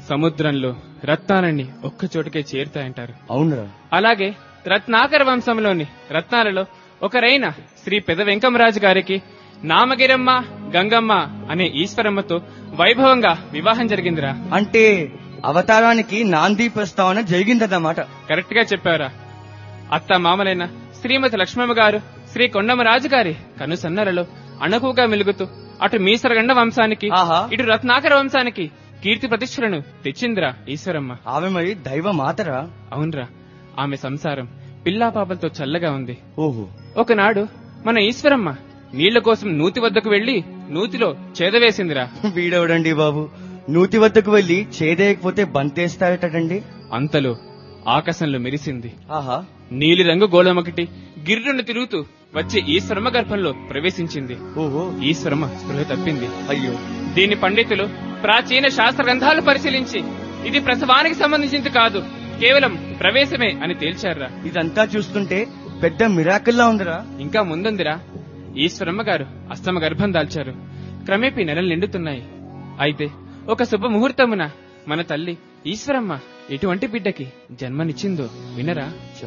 సముద్రంలో రత్నాలన్నీ ఒక్క చోటుకే చేరుతాయంటారు అవునరా అలాగే రత్నాకర వంశంలోని రత్నాలలో ఒకరైన శ్రీ పెద వెంకమరాజు గారికి నామగిరమ్మ గంగమ్మ అనే ఈశ్వరమ్మతో వైభవంగా వివాహం జరిగిందిరా అంటే అవతారానికి నాంది ప్రస్తావన జరిగిందన్నమాట కరెక్ట్ గా చెప్పారా అత్త మామలైన శ్రీమతి లక్ష్మమ్మ గారు శ్రీ కొండమరాజు గారి కనుసన్నరలో అణకుగా మెలుగుతూ అటు మీసరగండ వంశానికి ఆహా. ఇటు రత్నాకర వంశానికి కీర్తి ప్రతిష్టలను తెచ్చిందిరా ఈశ్వరమ్మ ఆమె మరి దైవ మాతరా అవునరా ఆమె సంసారం పిల్లా పాపలతో చల్లగా ఉంది ఓహో ఒకనాడు మన ఈశ్వరమ్మ నీళ్ల కోసం నూతి వద్దకు వెళ్లి నూతిలో చేదవేసిందిరా వీడవడండి బాబు నూతి వద్దకు వెళ్లి చేదేయకపోతే బంతేస్తారటండి అంతలో ఆకాశంలో మెరిసింది ఆహా నీలిరంగు గోళమొకటి గిర్రును తిరుగుతూ వచ్చి ఈశ్వరమ్మ గర్భంలో ప్రవేశించింది ఓహో ఈశ్వరమ్మ స్పృహ తప్పింది అయ్యో దీని పండితులు ప్రాచీన శాస్త్ర గ్రంథాలు పరిశీలించి ఇది ప్రసవానికి సంబంధించింది కాదు కేవలం ప్రవేశమే అని తేల్చారా ఇదంతా చూస్తుంటే పెద్ద మిరాకిల్లా ఉందిరా ఇంకా ముందుందిరా ఈశ్వరమ్మ గారు అస్తమ గర్భం దాల్చారు క్రమేపీ నెలలు నిండుతున్నాయి అయితే ఒక శుభ ముహూర్తమున మన తల్లి ఈశ్వరమ్మ ఎటువంటి బిడ్డకి జన్మనిచ్చిందో వినరా